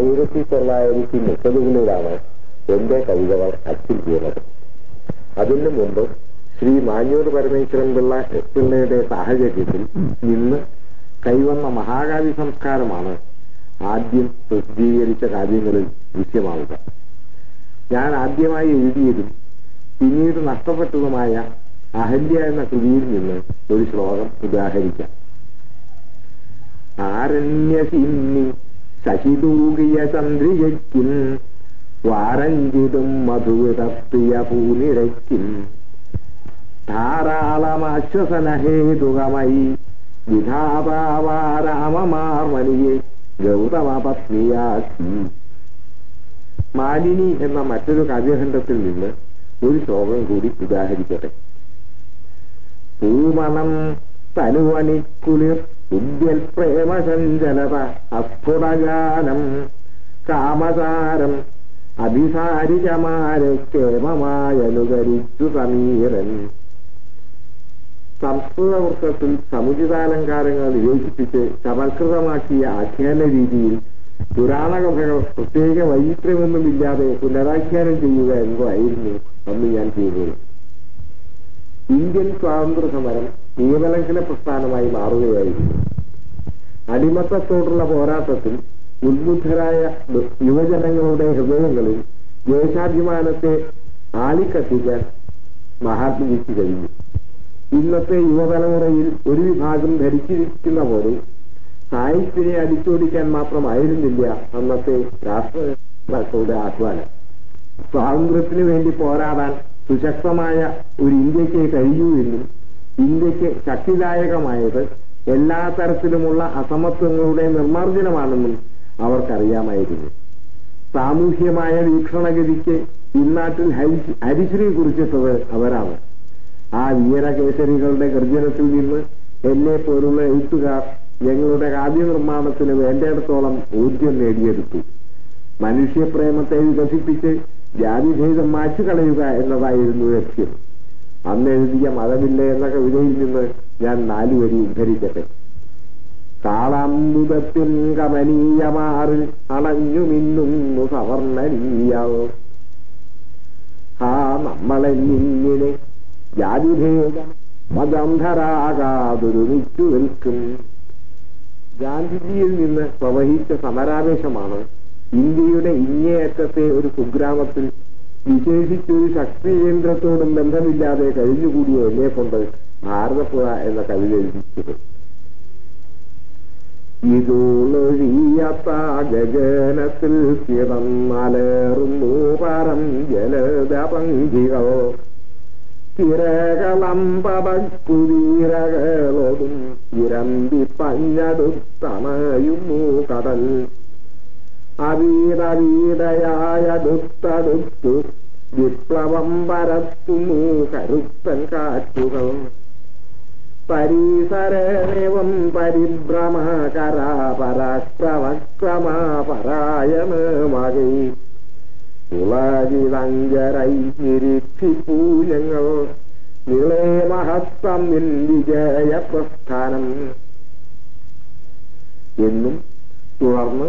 ആയിരത്തി തൊള്ളായിരത്തി മുപ്പതുകളിലാണ് എന്റെ കവിതകൾ അച്ചിൽ വീണത് അതിനു മുമ്പ് ശ്രീ മാഞ്ഞൂർ പരമേശ്വരൻ പിള്ള പിള്ളയുടെ സാഹചര്യത്തിൽ നിന്ന് കൈവന്ന മഹാകാവ്യ സംസ്കാരമാണ് ആദ്യം പ്രസിദ്ധീകരിച്ച കാവ്യങ്ങളിൽ ദൃശ്യമാവുക ഞാൻ ആദ്യമായി എഴുതിയതും പിന്നീട് നഷ്ടപ്പെട്ടതുമായ അഹല്യ എന്ന കൃതിയിൽ നിന്ന് ഒരു ശ്ലോകം ഉദാഹരിക്കാം ആരണ്യസിന്നി ശശിതൂകിയ ചന്ദ്രികയ്ക്കും വാരഞ്ചിതും മധുവിതപ്രിയ പൂനിരയ്ക്കും ധാരാളമാശ്വസനഹേതുകമായി വിധാതാവാരാമമാർമണിയെ ഗൗതമ പത്നിയാക്കി മാലിനി എന്ന മറ്റൊരു കാവ്യഖണ്ഡത്തിൽ നിന്ന് ഒരു ശ്ലോകം കൂടി ഉദാഹരിക്കട്ടെ പൂമണം തനുവണിക്കുളിർ ഉദ്യൽ പ്രേമസഞ്ചലത അസ്ഫുടഗാനം കാമസാരം അഭിസാരികമാരെ കേമമായനുകരിച്ചു സമീരൻ സംസ്കൃത വൃത്തത്തിൽ സമുചിതാലങ്കാരങ്ങൾ വിവേചിപ്പിച്ച് സമൽകൃതമാക്കിയ ആഖ്യാന രീതിയിൽ പുരാണകഥകൾ പ്രത്യേക വൈചിത്ര്യമൊന്നുമില്ലാതെ പുനരാഖ്യാനം ചെയ്യുക എന്നതായിരുന്നു അന്ന് ഞാൻ ചെയ്തത് ഇന്ത്യൻ സ്വാതന്ത്ര്യ സമരം നിയമലംഘന പ്രസ്ഥാനമായി മാറുകയായിരുന്നു അടിമത്തത്തോടുള്ള പോരാട്ടത്തിൽ ഉദ്ബുദ്ധരായ യുവജനങ്ങളുടെ ഹൃദയങ്ങളിൽ ദേശാഭിമാനത്തെ ആളിക്കത്തിക്കാൻ മഹാത്മജിക്ക് കഴിഞ്ഞു ഇന്നത്തെ യുവതലമുറയിൽ ഒരു വിഭാഗം ധരിച്ചിരിക്കുന്ന പോലെ സാഹിത്യനെ അടിച്ചോടിക്കാൻ മാത്രമായിരുന്നില്ല അന്നത്തെ രാഷ്ട്രങ്ങളുടെ ആഹ്വാനം സ്വാതന്ത്ര്യത്തിന് വേണ്ടി പോരാടാൻ സുശക്തമായ ഒരു ഇന്ത്യക്ക് കഴിയൂ എന്നും ഇന്ത്യക്ക് ശക്തിദായകമായത് എല്ലാ തരത്തിലുമുള്ള അസമത്വങ്ങളുടെ നിർമ്മാർജ്ജനമാണെന്നും അവർക്കറിയാമായിരുന്നു സാമൂഹ്യമായ വീക്ഷണഗതിക്ക് ഇന്നാട്ടിൽ ഹരിശ്രീ കുറിച്ചിട്ടത് അവരാണ് ആ വീരകേസരികളുടെ ഗർജനത്തിൽ നിന്ന് എന്നെ പോലുള്ള എഴുത്തുകാർ ഞങ്ങളുടെ കാവ്യനിർമ്മാണത്തിന് വേണ്ടയിടത്തോളം ഊർജ്ജം നേടിയെടുത്തു മനുഷ്യപ്രേമത്തെ വികസിപ്പിച്ച് ജാതിഭേദം മാറ്റുകളയുക എന്നതായിരുന്നു ലക്ഷ്യം അന്ന് എഴുതിയ മതമില്ല എന്ന കവിതയിൽ നിന്ന് ഞാൻ നാലുവരി ഉദ്ധരിക്കട്ടെ കാളാമ്പുതത്തിൻ കമനീയമാറിൽ അണഞ്ഞു മിന്നുന്നു സവർണനീയാവോ ആ നമ്മളെന്നിങ്ങനെ ജാതിഭേദം മതന്ധരാകാതൊരുമിച്ചു നിൽക്കും ഗാന്ധിജിയിൽ നിന്ന് പ്രവഹിച്ച സമരാവേശമാണ് ഇന്ത്യയുടെ ഇങ്ങേയറ്റത്തെ ഒരു കുഗ്രാമത്തിൽ വിശേഷിച്ചൊരു ശക്തികേന്ദ്രത്തോടും ബന്ധമില്ലാതെ കഴിഞ്ഞുകൂടിയ എന്നെ കൊണ്ട് ഭാരതപ്പുഴ എന്ന കവിത എഴുതിച്ചത് ഇതോളൊഴിയാത്ത ഗഗനത്തിൽ കിടന്നലേറുന്നു പരം ജലദപങ്കികൾ തിരകളമ്പടക്കുവീരകളോടും ഇരമ്പി പഞ്ഞടുത്തണയുന്നു കടൽ അവീടവീടയായടുത്തടുത്തു വിപ്ലവം പരത്തുന്നു കരുത്തൻ കാറ്റുകൾ പരീസരേവം പരിഭ്രമകരാ പരാക്രമക്രമാ പരായമകൈ തുളകിതങ്കരൈ നിരീക്ഷിപ്പൂ ഞങ്ങൾ നിളേ മഹത്വം നിൻ വിജയപ്രസ്ഥാനം എന്നും തുടർന്ന്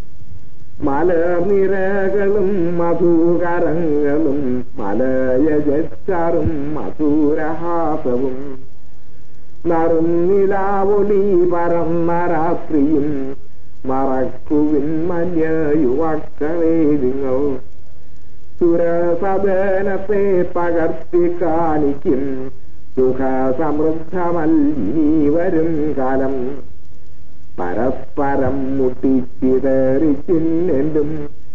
മലനിരകളും മധുകരങ്ങളും മലയജച്ചാറും മധുരഹാസവും നറുന്നിലാവൊളി പരന്ന രാത്രിയും മറക്കുവിൻ മഞ്ഞ യുവാക്കളെ നിങ്ങൾ സുരസദനത്തെ പകർത്തി കാണിക്കും സുഖ സമൃദ്ധമല്ലി വരും കാലം പരസ്പരം മുട്ടിച്ചിതറിച്ചിന്നെന്തും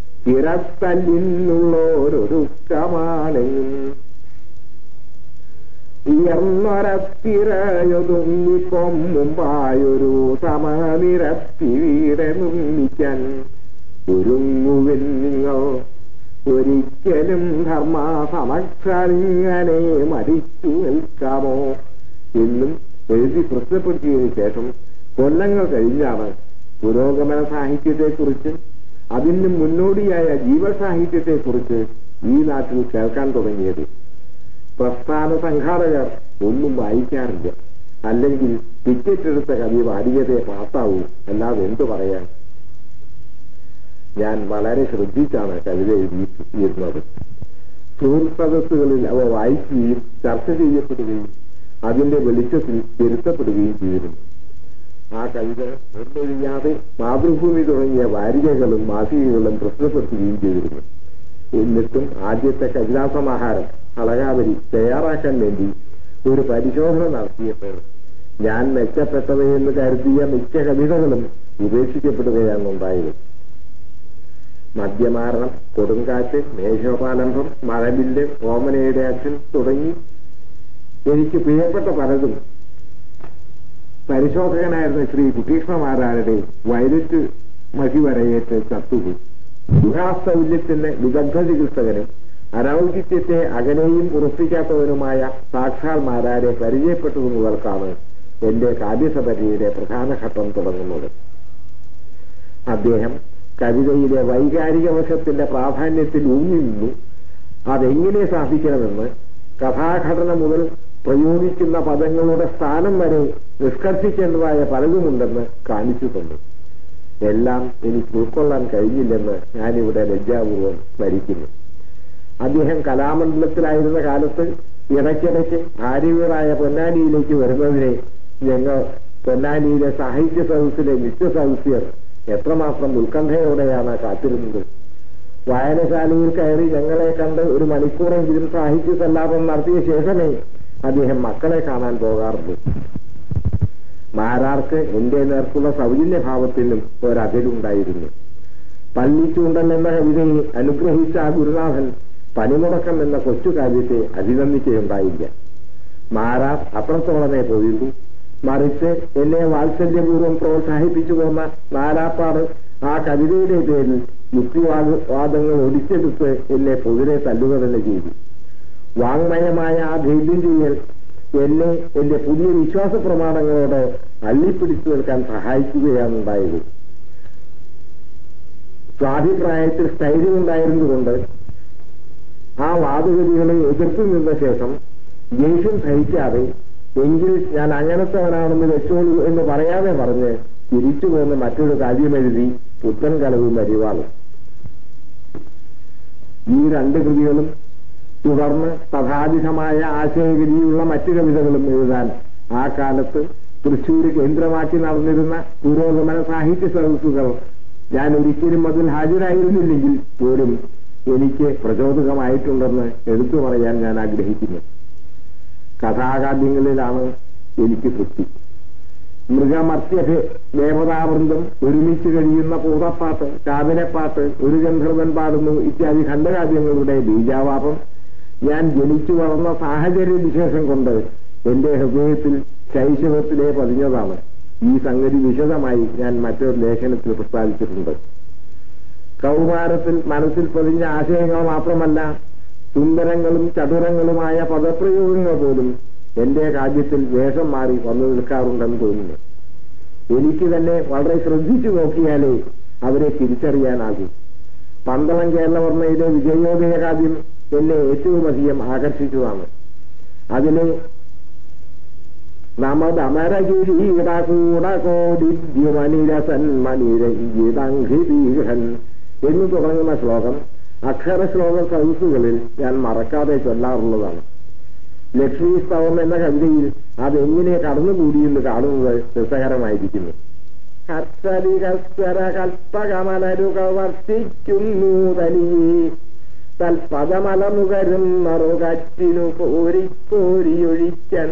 ചിരത്തല്ലിന്നുള്ളോരൊരുക്കമാണെന്നും ഉയർന്നൊരത്തിരയൊതുങ്ങിപ്പം മുമ്പായൊരു സമനിരത്തി വീടെ നിർമ്മിക്കാൻ ഒരുങ്ങുവിൻ നിങ്ങൾ ഒരിക്കലും ധർമ്മ സമക്ഷരിങ്ങനെ മരിച്ചു നിൽക്കാമോ എന്നും എഴുതി പ്രശ്നപ്പെടുത്തിയതിനു ശേഷം കൊല്ലങ്ങൾ കഴിഞ്ഞാണ് പുരോഗമന സാഹിത്യത്തെക്കുറിച്ച് അതിന് മുന്നോടിയായ ജീവസാഹിത്യത്തെക്കുറിച്ച് ഈ നാട്ടിൽ കേൾക്കാൻ തുടങ്ങിയത് പ്രസ്ഥാന സംഘാടകർ ഒന്നും വായിക്കാറില്ല അല്ലെങ്കിൽ ടിക്കറ്റ് എടുത്ത കവി പാടിയതേ പാത്താവൂ അല്ലാതെ എന്തു പറയാൻ ഞാൻ വളരെ ശ്രദ്ധിച്ചാണ് കവിത എഴുതിയിരുന്നത് സുഹൃത്ത് സദസ്സുകളിൽ അവ വായിക്കുകയും ചർച്ച ചെയ്യപ്പെടുകയും അതിന്റെ വെളിച്ചത്തിൽ തിരുത്തപ്പെടുകയും ചെയ്തിരുന്നു ആ കവിത നിർണ്ണയില്ലാതെ മാതൃഭൂമി തുടങ്ങിയ വാരികകളും മാസികകളും പ്രസിദ്ധപ്പെടുത്തുകയും ചെയ്തിരുന്നു എന്നിട്ടും ആദ്യത്തെ കവിതാ സമാഹാരം അളകാവലി തയ്യാറാക്കാൻ വേണ്ടി ഒരു പരിശോധന നടത്തിയപ്പോൾ ഞാൻ മെച്ചപ്പെട്ടവയെന്ന് കരുതിയ മിക്ക കവിതകളും ഉപേക്ഷിക്കപ്പെടുകയാണ് ഉണ്ടായത് മദ്യമാരണം കൊടുങ്കാറ്റ് മേഘോപാലംബം മഴവില്ല് ഓമനയുടെ അച്ഛൻ തുടങ്ങി എനിക്ക് പ്രിയപ്പെട്ട പലതും പരിശോധകനായിരുന്ന ശ്രീ കുട്ടീഷ്ണമാരാരുടെ വയലറ്റ് മഷി വരയേറ്റ് ചത്തുപോയി ഗുഹാസൗല്യത്തിന് വിദഗ്ധ ചികിത്സകനും അനൗചിത്യത്തെ അകലെയും ഉറപ്പിക്കാത്തവനുമായ സാക്ഷാൽ മാരാരെ പരിചയപ്പെട്ടതു മുതൽക്കാണ് എന്റെ കാവ്യസഭയുടെ പ്രധാന ഘട്ടം തുടങ്ങുന്നത് അദ്ദേഹം കവിതയിലെ വൈകാരിക വശത്തിന്റെ പ്രാധാന്യത്തിൽ ഊന്നി നിന്നു അതെങ്ങനെ സാധിക്കണമെന്ന് കഥാഘടന മുതൽ പ്രയോഗിക്കുന്ന പദങ്ങളുടെ സ്ഥാനം വരെ നിഷ്കർഷിക്കേണ്ടതായ പലതുമുണ്ടെന്ന് കാണിച്ചു തന്നു എല്ലാം എനിക്ക് ഉൾക്കൊള്ളാൻ കഴിഞ്ഞില്ലെന്ന് ഞാനിവിടെ ലജ്ജാപൂർവം സ്മരിക്കുന്നു അദ്ദേഹം കലാമണ്ഡലത്തിലായിരുന്ന കാലത്ത് ഇടയ്ക്കിടയ്ക്ക് ആര്യവീറായ പൊന്നാനിയിലേക്ക് വരുന്നതിനെ ഞങ്ങൾ പൊന്നാനിയിലെ സാഹിത്യ സദസ്സിലെ നിത്യസദസ്യർ എത്രമാത്രം ഉത്കണ്ഠയോടെയാണ് കാത്തിരുന്നത് വായനശാലയിൽ കയറി ഞങ്ങളെ കണ്ട് ഒരു മണിക്കൂറെങ്കിലും സാഹിത്യ സല്ലാപം നടത്തിയ ശേഷമേ അദ്ദേഹം മക്കളെ കാണാൻ പോകാറുള്ളൂ മാരാർക്ക് എന്റെ നേർക്കുള്ള സൗജന്യഭാവത്തിനും ഒരതിരുണ്ടായിരുന്നു പള്ളിച്ചൂണ്ടൽ എന്ന കവിതയെ അനുഗ്രഹിച്ച ആ ഗുരുനാഥൻ പനിമുടക്കം എന്ന കൊച്ചു കാര്യത്തെ അഭിനന്ദിക്കുകയുണ്ടായില്ല മാരാർ അത്രത്തോളമേ പോയുള്ളൂ മറിച്ച് എന്നെ വാത്സല്യപൂർവ്വം പ്രോത്സാഹിപ്പിച്ചു പോന്ന നാലാപ്പാട് ആ കവിതയുടെ പേരിൽ യുക്തിവാദങ്ങൾ ഒടിച്ചെടുത്ത് എന്നെ പൊതുരെ തല്ലുക തന്നെ ചെയ്തു വാങ്മയമായ ആ ധൈര്യം ചെയ്യൽ എന്നെ എന്റെ പുതിയ വിശ്വാസ പ്രമാണങ്ങളോട് അള്ളിപ്പിടിച്ചു നിൽക്കാൻ സഹായിക്കുകയാണ് ഉണ്ടായത് സ്വാഭിപ്രായത്തിൽ സ്ഥൈര്യമുണ്ടായിരുന്നുകൊണ്ട് ആ വാദഗതികളെ എതിർത്തു നിന്ന ശേഷം ദേഷ്യം സഹിക്കാതെ എങ്കിൽ ഞാൻ അങ്ങനത്തവനാണെന്ന് വെച്ചോളൂ എന്ന് പറയാതെ പറഞ്ഞ് തിരിച്ചു പോന്ന് മറ്റൊരു കാര്യമെഴുതി പുത്തൻ കലവും വരിവാളും ഈ രണ്ട് കൃതികളും തുടർന്ന് തഥാധികമായ ആശയഗതിയുള്ള മറ്റു കവിതകളും എഴുതാൻ ആ കാലത്ത് തൃശൂർ കേന്ദ്രമാക്കി നടന്നിരുന്ന പുരോഗമന സാഹിത്യ സദസ്സുകൾ ഞാൻ ഒരിക്കലും അതിൽ ഹാജരായിരുന്നില്ലെങ്കിൽ പോലും എനിക്ക് പ്രചോദകമായിട്ടുണ്ടെന്ന് എടുത്തു പറയാൻ ഞാൻ ആഗ്രഹിക്കുന്നു കഥാകാവ്യങ്ങളിലാണ് എനിക്ക് തൃപ്തി മൃഗമർത്യ ദേവതാവൃന്ദം ഒരുമിച്ച് കഴിയുന്ന പൂതപ്പാട്ട് കാവിനപ്പാട്ട് ഒരു ഗന്ധർവൻ പാടുന്നു ഇത്യാദി ഖണ്ഡകാവ്യങ്ങളുടെ ബീജാവാപം ഞാൻ ജനിച്ചു വളർന്ന സാഹചര്യ വിശേഷം കൊണ്ട് എന്റെ ഹൃദയത്തിൽ ശൈശവത്തിലെ പതിഞ്ഞതാണ് ഈ സംഗതി വിശദമായി ഞാൻ മറ്റൊരു ലേഖനത്തിൽ പ്രസ്താവിച്ചിട്ടുണ്ട് കൗമാരത്തിൽ മനസ്സിൽ പതിഞ്ഞ ആശയങ്ങൾ മാത്രമല്ല സുന്ദരങ്ങളും ചതുരങ്ങളുമായ പദപ്രയോഗങ്ങൾ പോലും എന്റെ കാവ്യത്തിൽ വേഷം മാറി വന്നു നിൽക്കാറുണ്ടെന്ന് തോന്നുന്നു എനിക്ക് തന്നെ വളരെ ശ്രദ്ധിച്ചു നോക്കിയാലേ അവരെ തിരിച്ചറിയാനാകൂ പന്തളം കേരളവർമ്മയിലെ വിജയോദയ കാവ്യം എന്നെ ഏറ്റവും അധികം ആകർഷിച്ചതാണ് അതിലെ നമദമരഗിരീടകൂടകോടിദ്യമനിരസന്മനിരഞ്ജിതംഘിതീഹൻ എന്ന് തുടങ്ങുന്ന ശ്ലോകം അക്ഷരശ്ലോക സദസ്സുകളിൽ ഞാൻ മറക്കാതെ ചൊല്ലാറുള്ളതാണ് ലക്ഷ്മി സ്തവം എന്ന കവിതയിൽ അതെങ്ങനെ കടന്നുകൂടിയെന്ന് കാണുന്നത് രസകരമായിരിക്കുന്നു കർത്തലി കസ്വര കൽപ്പകമലരുകൾ വർത്തിക്കുന്നു തനിയെ തൽപദമലമുകരും മറുകറ്റിനു കോരിക്കോരിയൊഴിക്കൻ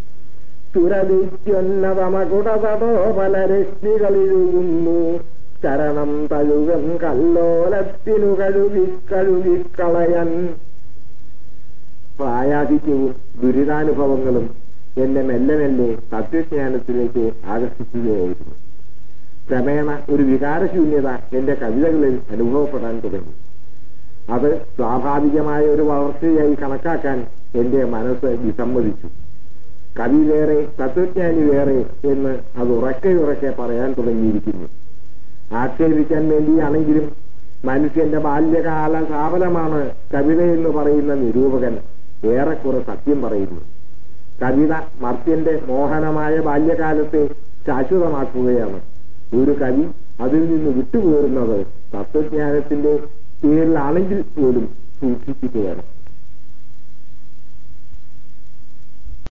സുരതിക്കൊന്നതമകുടതടോ പല രശ്മികളിഴുകുന്നു ചരണം തഴുകൻ കല്ലോലത്തിനു കഴുകി കഴുകിക്കളയൻ പ്രായാധിക്യവും ദുരിതാനുഭവങ്ങളും എന്നെ മെല്ലെ മെല്ലെ തത്വജ്ഞാനത്തിലേക്ക് ആകർഷിക്കുകയായിരുന്നു ക്രമേണ ഒരു വികാരശൂന്യത എന്റെ കവിതകളിൽ അനുഭവപ്പെടാൻ തുടങ്ങി അത് സ്വാഭാവികമായ ഒരു വളർച്ചയായി കണക്കാക്കാൻ എന്റെ മനസ്സ് വിസമ്മതിച്ചു കവി വേറെ തത്വജ്ഞാനി വേറെ എന്ന് അത് ഉറക്കെ ഉറക്കെ പറയാൻ തുടങ്ങിയിരിക്കുന്നു ആക്ഷേപിക്കാൻ വേണ്ടിയാണെങ്കിലും മനുഷ്യന്റെ ബാല്യകാല സാഫലമാണ് കവിത എന്ന് പറയുന്ന നിരൂപകൻ ഏറെക്കുറെ സത്യം പറയുന്നു കവിത മർത്യന്റെ മോഹനമായ ബാല്യകാലത്തെ ശാശ്വതമാക്കുകയാണ് ഒരു കവി അതിൽ നിന്ന് വിട്ടുപോരുന്നത് തത്വജ്ഞാനത്തിന്റെ പേരിലാണെങ്കിൽ പോലും സൂക്ഷിക്കുക വേണം